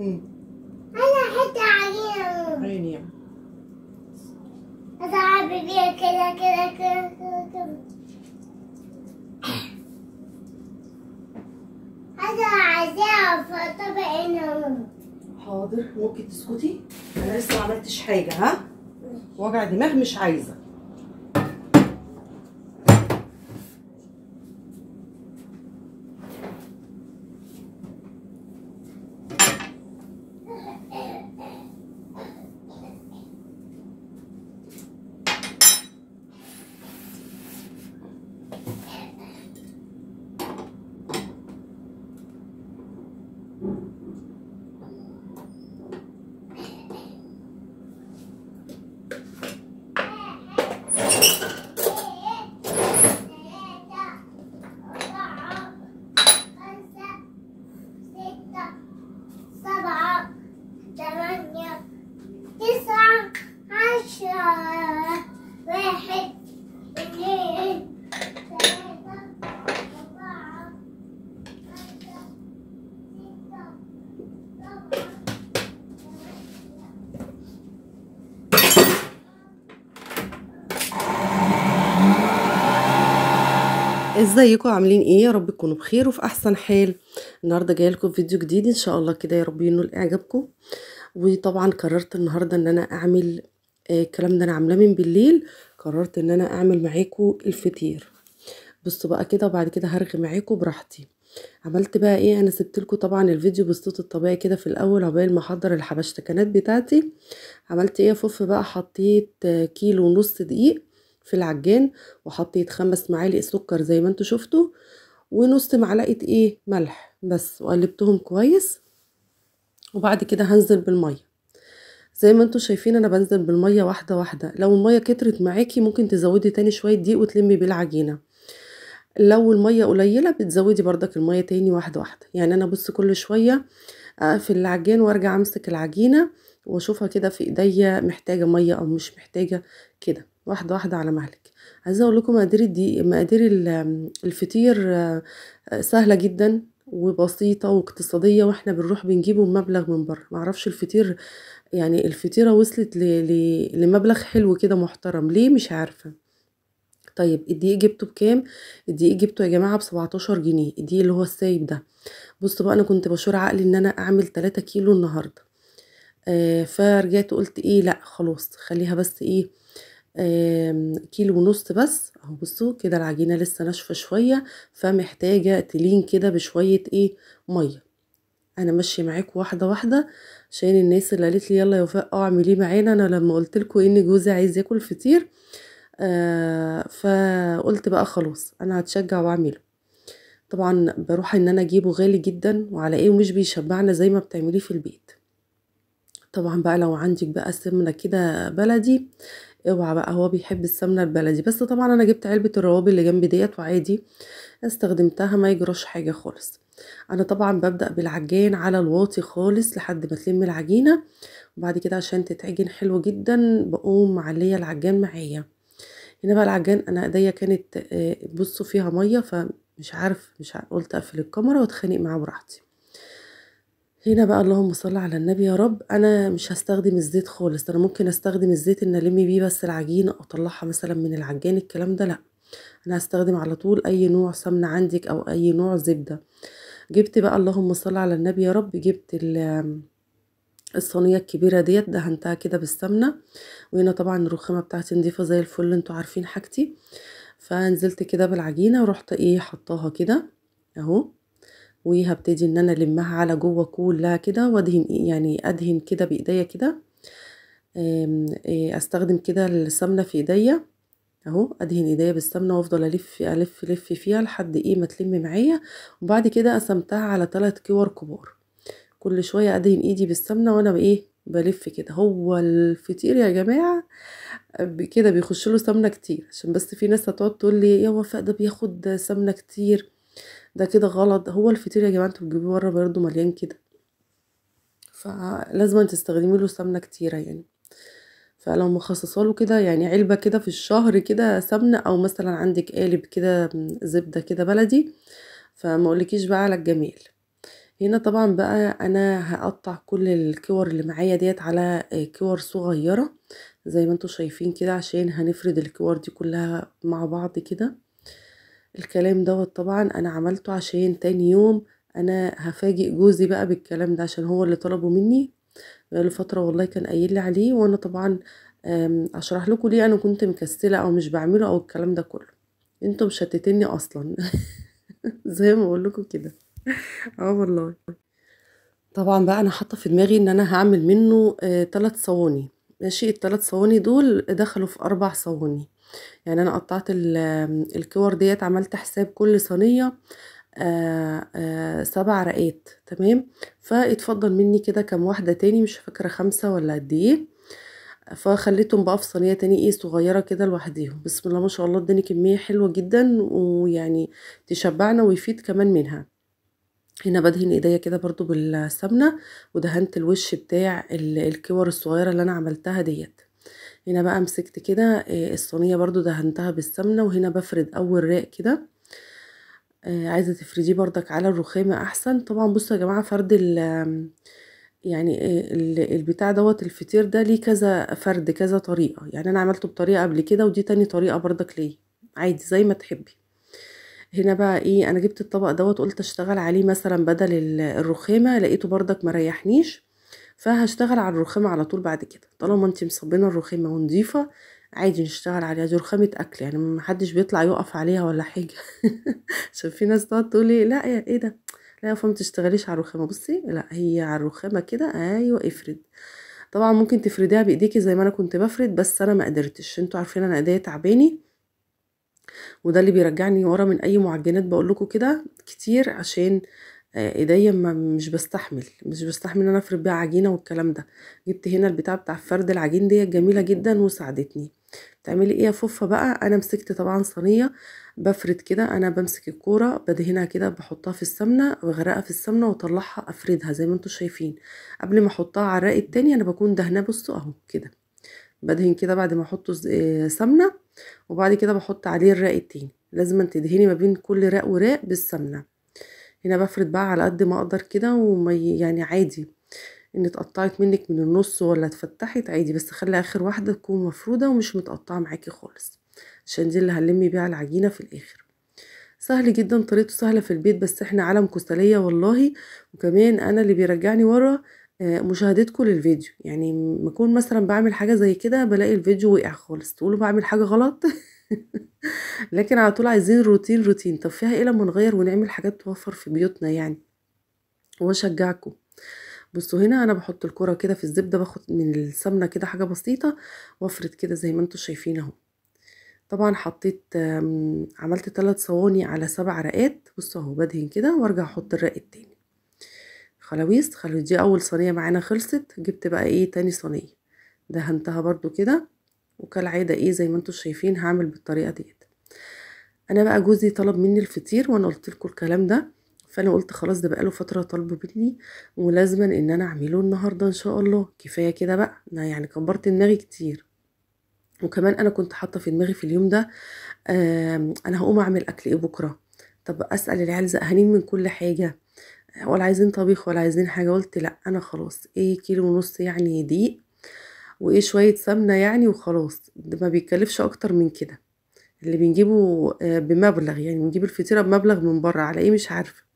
مم. انا حتى عينه عيني يعني اتعب بيها كده كده كده كده كده انا عايزاها في طبق هنا حاضر ممكن تسكتي انا لسه ما عملتش حاجه ها وجع دماغ مش عايزه سبعة ثمانية تسعة عشرة واحد اثنين ثلاثة أربعة خمسة ستة سبعة ازيكم عاملين ايه يا رب تكونوا بخير وفي احسن حال النهارده جايه لكم فيديو جديد ان شاء الله كده يا رب ينول اعجابكم وطبعا قررت النهارده ان انا اعمل آه، الكلام ده انا عاملاه من بالليل قررت ان انا اعمل معاكم الفطير بصوا بقى كده وبعد كده هرغي معاكم براحتي عملت بقى ايه انا سبت لكم طبعا الفيديو بالصوت الطبيعي كده في الاول عقبال ما احضر الحبشتكنات بتاعتي عملت ايه يا فوف بقى حطيت آه، كيلو ونص دقيق في العجان وحطيت خمس معالق سكر زي ما انتوا شفتوا ونص معلقه ايه ملح بس وقلبتهم كويس وبعد كده هنزل بالميه زي ما انتوا شايفين انا بنزل بالميه واحده واحده لو الميه كترت معاكي ممكن تزودي تاني شويه دقيق وتلمي بيه العجينه لو الميه قليله بتزودي بردك الميه تاني واحده واحده يعني انا بص كل شويه اقفل العجان وارجع امسك العجينه واشوفها كده في ايديا محتاجه ميه او مش محتاجه كده واحده واحده على مهلك عايزه اقول لكم مقادير الدقيق مقادير ال- الفطير آه، آه، سهله جدا وبسيطه واقتصاديه واحنا بنروح بنجيبه بمبلغ من بره معرفش الفطير يعني الفطيره وصلت ل... ل... لمبلغ حلو كده محترم ليه مش عارفه طيب الدقيق جبته بكام الدقيق جبته يا جماعه ب 17 جنيه الدقيق اللي هو السايب ده بصوا بقى انا كنت بشور عقلي ان انا اعمل 3 كيلو النهارده آه فرجعت قلت ايه لا خلاص خليها بس ايه آم، كيلو ونص بس اهو بصوا كده العجينه لسه ناشفه شويه فمحتاجه تلين كده بشويه ايه ميه انا ماشيه معاكم واحده واحده عشان الناس اللي قالت لي يلا يا وفاء اه اعمليه معانا انا لما قلت لكم ان جوزي عايز ياكل فطير آه فقلت بقى خلاص انا هتشجع واعمله طبعا بروح ان انا اجيبه غالي جدا وعلى ايه ومش بيشبعنا زي ما بتعمليه في البيت طبعا بقى لو عندك بقى سمنه كده بلدي اوعى بقى هو بيحب السمنه البلدي بس طبعا انا جبت علبه الروابي اللي جنبي ديت وعادي استخدمتها ما يجراش حاجه خالص انا طبعا ببدا بالعجان على الواطي خالص لحد ما تلم العجينه وبعد كده عشان تتعجن حلو جدا بقوم معليه العجان معايا هنا بقى العجان انا ايديا كانت آه، بصوا فيها ميه فمش عارف مش عارف قلت اقفل الكاميرا واتخانق معاه براحتي هنا بقى اللهم صل على النبي يا رب انا مش هستخدم الزيت خالص انا ممكن استخدم الزيت ان الم بيه بس العجينه او اطلعها مثلا من العجان الكلام ده لا انا هستخدم على طول اي نوع سمنه عندك او اي نوع زبده جبت بقى اللهم صل على النبي يا رب جبت ال- الصينيه الكبيره ديت دهنتها كده بالسمنه وهنا طبعا الرخامه بتاعتي نضيفه زي الفل انتوا عارفين حاجتي فنزلت كده بالعجينه ورحت ايه حطاها كده اهو وهبتدي ان انا المها على جوه كلها كده وادهن يعني ادهن كده بايديا كده آم، إيه، استخدم كده السمنه في ايديا اهو ادهن ايديا بالسمنه وافضل الف الف الف فيها لحد ايه ما تلم معايا وبعد كده قسمتها على ثلاث كور كبار كل شويه ادهن ايدي بالسمنه وانا بايه بلف كده هو الفطير يا جماعه ب- كده بيخش له سمنه كتير عشان بس في ناس هتقعد تقول لي يا وفاء ده بياخد سمنه كتير ده كده غلط هو الفطير يا جماعه انتوا بتجيبوه بره برضه مليان كده فلازم تستخدمي له سمنه كتيره يعني فلو مخصصه له كده يعني علبه كده في الشهر كده سمنه او مثلا عندك قالب كده زبده كده بلدي فما اقولكيش بقى على الجمال هنا طبعا بقى انا هقطع كل الكور اللي معايا ديت على كور صغيرة زي ما انتوا شايفين كده عشان هنفرد الكور دي كلها مع بعض كده الكلام دوت طبعا انا عملته عشان تاني يوم انا هفاجئ جوزي بقى بالكلام ده عشان هو اللي طلبه مني بقاله فترة والله كان قايل لي عليه وانا طبعا اشرح لكم ليه انا كنت مكسلة او مش بعمله او الكلام ده كله انتوا مشتتيني اصلا زي ما بقول لكم كده اه والله طبعا بقى انا حاطه في دماغي ان انا هعمل منه ثلاث صواني ماشي الثلاث صواني دول دخلوا في اربع صواني يعني انا قطعت الكور ديت عملت حساب كل صينيه آآ آآ سبع رقات تمام فاتفضل مني كده كام واحده تاني مش فاكره خمسه ولا قد ايه فخليتهم بقى في صينيه تاني ايه صغيره كده لوحديهم بسم الله ما شاء الله اداني كميه حلوه جدا ويعني تشبعنا ويفيد كمان منها هنا بدهن ايديا كده برضو بالسمنه ودهنت الوش بتاع الكور الصغيره اللي انا عملتها ديت هنا بقى مسكت كده الصينيه برضو دهنتها بالسمنه وهنا بفرد اول راق كده عايزه تفرديه بردك على الرخامه احسن طبعا بصوا يا جماعه فرد ال يعني البتاع دوت الفطير ده ليه كذا فرد كذا طريقه يعني انا عملته بطريقه قبل كده ودي تاني طريقه بردك ليه عادي زي ما تحبي هنا بقى ايه انا جبت الطبق دوت قلت اشتغل عليه مثلا بدل الرخامه لقيته بردك مريحنيش فهشتغل على الرخامه على طول بعد كده طالما انت مصبينه الرخامه ونضيفه عادي نشتغل عليها دي رخامه اكل يعني محدش بيطلع يقف عليها ولا حاجه عشان في ناس تقعد تقول لي لا يا ايه ده لا يا فما تشتغليش على الرخامه بصي لا هي على الرخامه كده ايوه افرد طبعا ممكن تفرديها بايديكي زي ما انا كنت بفرد بس انا ما قدرتش انتوا عارفين انا ايديا تعباني وده اللي بيرجعني ورا من اي معجنات بقول لكم كده كتير عشان ايديا مش بستحمل مش بستحمل ان انا افرد بيها عجينه والكلام ده جبت هنا البتاع بتاع فرد العجين ديت جميله جدا وساعدتني تعملي ايه يا فوفه بقى انا مسكت طبعا صينيه بفرد كده انا بمسك الكوره بدهنها كده بحطها في السمنه بغرقها في السمنه واطلعها افردها زي ما انتم شايفين قبل ما احطها على الرق التاني انا بكون دهناه بصوا اهو كده بدهن كده بعد ما احطه سمنه وبعد كده بحط عليه الرق التاني لازم تدهني ما بين كل رق ورق بالسمنه هنا بفرد بقى على قد ما اقدر كده وما يعني عادي ان اتقطعت منك من النص ولا اتفتحت عادي بس خلي اخر واحده تكون مفروده ومش متقطعه معاكي خالص عشان دي اللي هنلمي بيها العجينه في الاخر سهل جدا طريقته سهله في البيت بس احنا عالم كسليه والله وكمان انا اللي بيرجعني ورا مشاهدتكم للفيديو يعني ما اكون مثلا بعمل حاجه زي كده بلاقي الفيديو وقع خالص تقولوا بعمل حاجه غلط لكن على طول عايزين روتين روتين طب فيها ايه لما نغير ونعمل حاجات توفر في بيوتنا يعني واشجعكم بصوا هنا انا بحط الكرة كده في الزبدة باخد من السمنة كده حاجة بسيطة وافرد كده زي ما انتوا شايفين اهو طبعا حطيت عملت ثلاث صواني على سبع رقات بصوا اهو بدهن كده وارجع احط الرق التاني خلاويص خلو دي اول صينية معانا خلصت جبت بقى ايه تاني صينية دهنتها برضو كده وكالعادة ايه زي ما انتوا شايفين هعمل بالطريقة ديت انا بقى جوزي طلب مني الفطير وانا قلت لكم الكلام ده فانا قلت خلاص ده بقاله فتره طالبه مني ولازما ان انا اعمله النهارده ان شاء الله كفايه كده بقى انا يعني كبرت دماغي كتير وكمان انا كنت حاطه في دماغي في اليوم ده انا هقوم اعمل اكل ايه بكره طب اسال العيال زهقانين من كل حاجه ولا عايزين طبيخ ولا عايزين حاجه قلت لا انا خلاص ايه كيلو ونص يعني دقيق وايه شويه سمنه يعني وخلاص ده ما بيتكلفش اكتر من كده اللي بنجيبه بمبلغ يعني بنجيب الفطيره بمبلغ من بره على ايه مش عارفه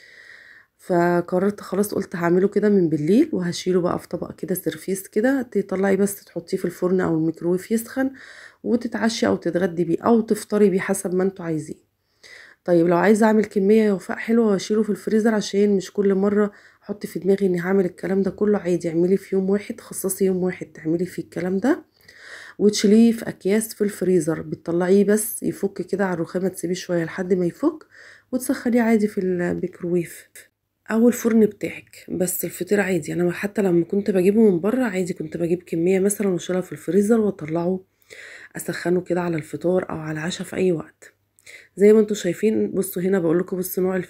فقررت خلاص قلت هعمله كده من بالليل وهشيله بقى في طبق كده سرفيس كده تطلعي بس تحطيه في الفرن او الميكرويف يسخن وتتعشي او تتغدي بيه او تفطري بيه حسب ما انتوا عايزين طيب لو عايزه اعمل كميه يا وفاء حلوه واشيله في الفريزر عشان مش كل مره احط في دماغي اني هعمل الكلام ده كله عادي اعملي في يوم واحد خصصي يوم واحد تعملي فيه الكلام ده وتشيليه في اكياس في الفريزر بتطلعيه بس يفك كده على الرخامه تسيبيه شويه لحد ما يفك وتسخنيه عادي في الميكروويف او الفرن بتاعك بس الفطير عادي انا حتى لما كنت بجيبه من بره عادي كنت بجيب كميه مثلا واشيلها في الفريزر واطلعه اسخنه كده على الفطار او على العشاء في اي وقت زي ما انتوا شايفين بصوا هنا بقول لكم بصوا نوع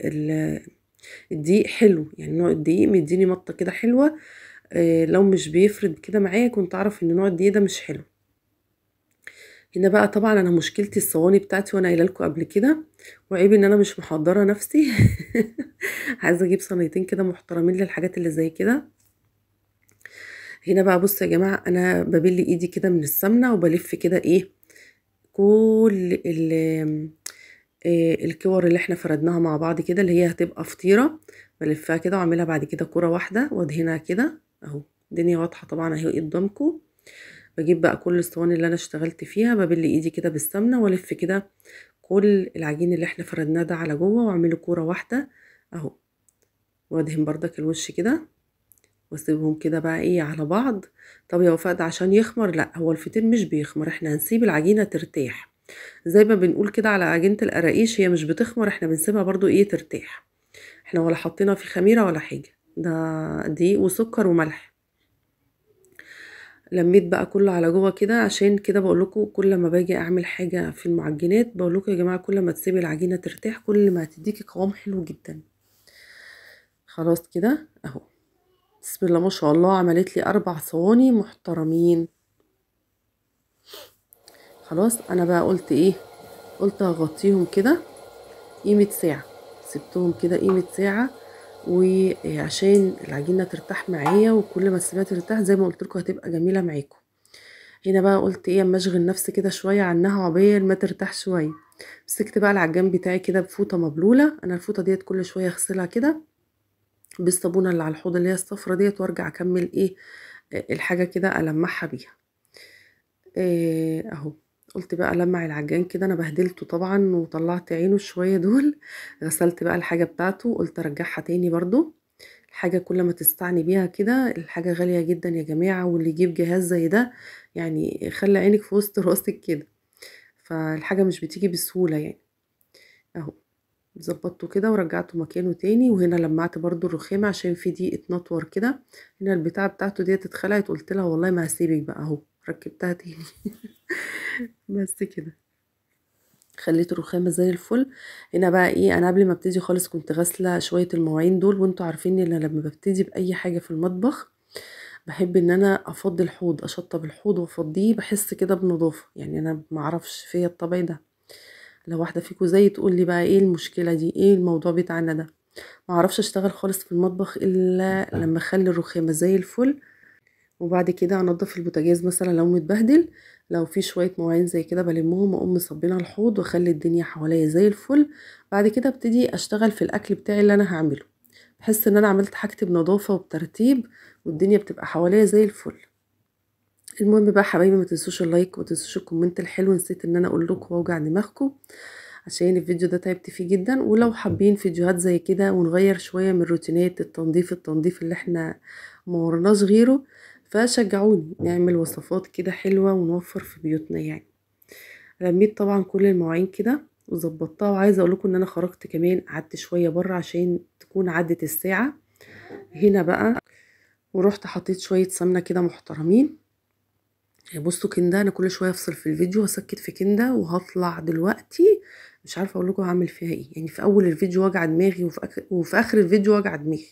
الدقيق حلو يعني نوع الدقيق مديني مطه كده حلوه إيه لو مش بيفرد كده معايا كنت اعرف ان نوع الدقيق ده مش حلو هنا بقى طبعا انا مشكلتي الصواني بتاعتي وانا قايله لكم قبل كده وعيب ان انا مش محضره نفسي عايزه اجيب صينيتين كده محترمين للحاجات اللي زي كده هنا بقى بصوا يا جماعه انا ببل ايدي كده من السمنه وبلف كده ايه كل الكور اللي احنا فردناها مع بعض كده اللي هي هتبقى فطيره بلفها كده واعملها بعد كده كوره واحده وادهنها كده اهو الدنيا واضحه طبعا اهي قدامكم بجيب بقى كل الصواني اللي انا اشتغلت فيها ببل ايدي كده بالسمنه والف كده كل العجين اللي احنا فردناه ده على جوه واعمله كوره واحده اهو وادهن بردك الوش كده واسيبهم كده بقى ايه على بعض طب يا وفاء ده عشان يخمر لا هو الفطير مش بيخمر احنا هنسيب العجينه ترتاح زي ما بنقول كده على عجينه القراقيش هي مش بتخمر احنا بنسيبها برضو ايه ترتاح احنا ولا حطينا في خميره ولا حاجه ده دقيق وسكر وملح لميت بقى كله على جوه كده عشان كده بقول لكم كل ما باجي اعمل حاجه في المعجنات بقول لكم يا جماعه كل ما تسيبي العجينه ترتاح كل ما هتديكي قوام حلو جدا خلاص كده اهو بسم الله ما شاء الله عملت لي اربع صواني محترمين خلاص انا بقى قلت ايه قلت هغطيهم كده قيمه ساعه سبتهم كده قيمه ساعه وعشان العجينه ترتاح معايا وكل ما تسيبها ترتاح زي ما قلت لكم هتبقى جميله معاكم هنا بقى قلت ايه اما اشغل نفسي كده شويه عنها عقبال ما ترتاح شويه مسكت بقى العجان بتاعي كده بفوطه مبلوله انا الفوطه ديت كل شويه اغسلها كده بالصابونه اللي على الحوض اللي هي الصفرة ديت وارجع اكمل ايه الحاجه كده المعها بيها إيه اهو قلت بقى لمع العجان كده انا بهدلته طبعا وطلعت عينه شويه دول غسلت بقى الحاجه بتاعته قلت ارجعها تاني برضو الحاجه كل ما تستعني بيها كده الحاجه غاليه جدا يا جماعه واللي يجيب جهاز زي ده يعني خلي عينك في وسط راسك كده فالحاجه مش بتيجي بسهوله يعني اهو ظبطته كده ورجعته مكانه تاني وهنا لمعت برضو الرخامة عشان في دي اتنطور كده هنا البتاعة بتاعته ديت اتخلعت قلت لها والله ما هسيبك بقى اهو ركبتها تاني بس كده خليت الرخامة زي الفل هنا بقى ايه انا قبل ما ابتدي خالص كنت غاسلة شوية المواعين دول وانتوا عارفين ان لما ببتدي باي حاجة في المطبخ بحب ان انا افضي الحوض اشطب الحوض وافضيه بحس كده بنظافة يعني انا معرفش فيا الطبع ده لو واحده فيكم زي تقول لي بقى ايه المشكله دي ايه الموضوع بتاعنا ده ما اعرفش اشتغل خالص في المطبخ الا لما اخلي الرخامه زي الفل وبعد كده انضف البوتاجاز مثلا لو متبهدل لو في شويه مواعين زي كده بلمهم واقوم مصبينها الحوض واخلي الدنيا حواليا زي الفل بعد كده ابتدي اشتغل في الاكل بتاعي اللي انا هعمله بحس ان انا عملت حاجتي بنظافه وبترتيب والدنيا بتبقى حواليا زي الفل المهم بقى حبايبي ما تنسوش اللايك وما تنسوش الكومنت الحلو نسيت ان انا اقول لكم واوجع دماغكم عشان الفيديو ده تعبت فيه جدا ولو حابين فيديوهات زي كده ونغير شويه من روتينات التنظيف التنظيف اللي احنا ما ورناش غيره فشجعوني نعمل وصفات كده حلوه ونوفر في بيوتنا يعني لميت طبعا كل المواعين كده وظبطتها وعايزه اقول لكم ان انا خرجت كمان قعدت شويه بره عشان تكون عدت الساعه هنا بقى ورحت حطيت شويه سمنه كده محترمين بصوا كنده انا كل شويه افصل في الفيديو واسكت في كنده وهطلع دلوقتي مش عارفه اقول لكم هعمل فيها ايه يعني في اول الفيديو وجع دماغي وفي, أك... وفي اخر الفيديو وجع دماغي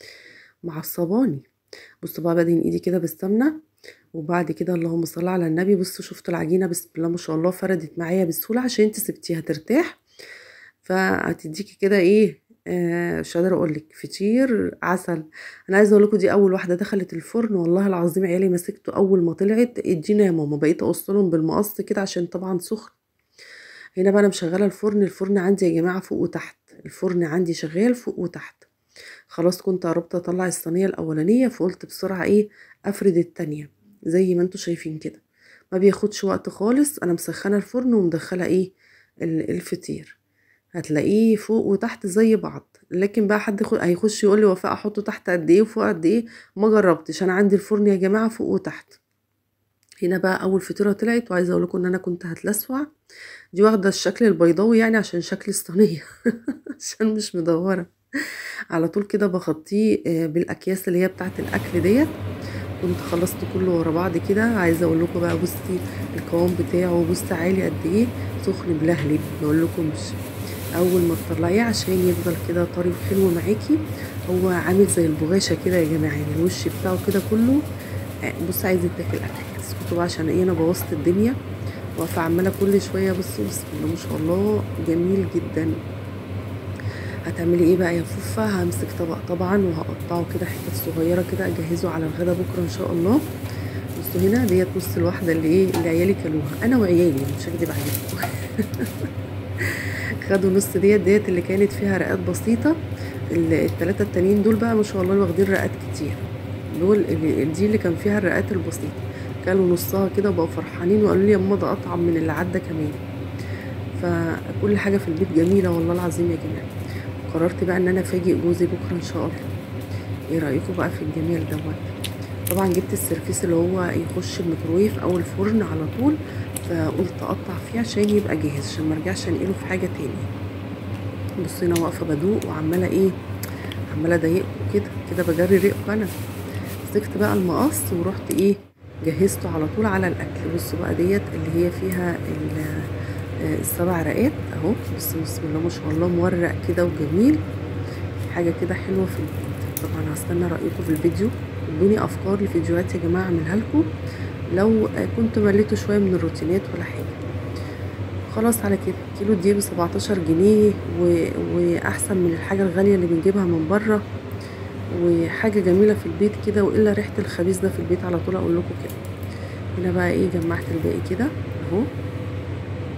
معصباني بصوا بقى بدهن ايدي كده بالسمنه وبعد كده اللهم صل على النبي بصوا شفتوا العجينه بسم الله ما شاء الله فردت معايا بسهوله عشان انت سبتيها ترتاح فهتديكي كده ايه آه مش قادره اقول لك فطير عسل انا عايزه اقول لكم دي اول واحده دخلت الفرن والله العظيم عيالي مسكته اول ما طلعت ادينا يا ماما بقيت اقص لهم بالمقص كده عشان طبعا سخن هنا بقى انا مشغله الفرن الفرن عندي يا جماعه فوق وتحت الفرن عندي شغال فوق وتحت خلاص كنت قربت اطلع الصينيه الاولانيه فقلت بسرعه ايه افرد التانية زي ما انتوا شايفين كده ما بياخدش وقت خالص انا مسخنه الفرن ومدخله ايه الفطير هتلاقيه فوق وتحت زي بعض لكن بقى حد هيخش يقول لي وفاء احطه تحت قد ايه وفوق قد ايه ما جربتش انا عندي الفرن يا جماعه فوق وتحت هنا بقى اول فطيره طلعت وعايزه اقول لكم ان انا كنت هتلسوع دي واخده الشكل البيضاوي يعني عشان شكل الصينيه عشان مش مدوره على طول كده بغطيه بالاكياس اللي هي بتاعه الاكل ديت كنت خلصت كله ورا بعض كده عايزه اقول لكم بقى بصي القوام بتاعه بصي عالي قد ايه سخن بلهلب ما اقول لكمش اول ما تطلعيه عشان يفضل كده طري وحلو معاكي هو عامل زي البغاشه كده يا جماعه يعني الوش بتاعه كده كله بص عايز يتاكل اكل اسكتوا بقى عشان ايه انا بوظت الدنيا واقفه عماله كل شويه بصوا بسم الله ما شاء الله جميل جدا هتعملي ايه بقى يا فوفا همسك طبق طبعا وهقطعه كده حتت صغيره كده اجهزه على الغدا بكره ان شاء الله بصوا هنا ديت نص الواحده اللي ايه اللي عيالي كلوها انا وعيالي مش هكدب عليكم خدوا نص ديت ديت اللي كانت فيها رقات بسيطه الثلاثه التانيين دول بقى ما شاء الله واخدين رقات كتير دول اللي دي اللي كان فيها الرقات البسيطه كانوا نصها كده وبقوا فرحانين وقالوا لي يا ماما ده اطعم من اللي عدى كمان فكل حاجه في البيت جميله والله العظيم يا جماعه قررت بقى ان انا افاجئ جوزي بكره ان شاء الله ايه رايكم بقى في الجمال دوت طبعا جبت السرفيس اللي هو يخش الميكرويف او الفرن على طول فقلت اقطع فيه عشان يبقى جاهز عشان ما ارجعش انقله في حاجه تاني بصوا هنا واقفه بدوق وعماله ايه عماله اضايقكم كده كده بجري ريقكم انا مسكت بقى المقص ورحت ايه جهزته على طول على الاكل بصوا بقى ديت اللي هي فيها السبع رقات اهو بس بسم الله ما شاء الله مورق كده وجميل حاجه كده حلوه في البيت طبعا هستنى رايكم في الفيديو ادوني افكار لفيديوهات يا جماعه اعملها لكم لو كنت مليتوا شويه من الروتينات ولا حاجه خلاص على كده كيلو دي ب 17 جنيه و... واحسن من الحاجه الغاليه اللي بنجيبها من بره وحاجه جميله في البيت كده والا ريحه الخبيث ده في البيت على طول اقول لكم كده هنا بقى ايه جمعت الباقي كده اهو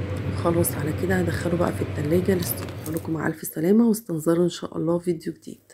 خلاص على كده هدخله بقى في التلاجة للصبح لكم مع الف سلامه واستنظروا ان شاء الله فيديو جديد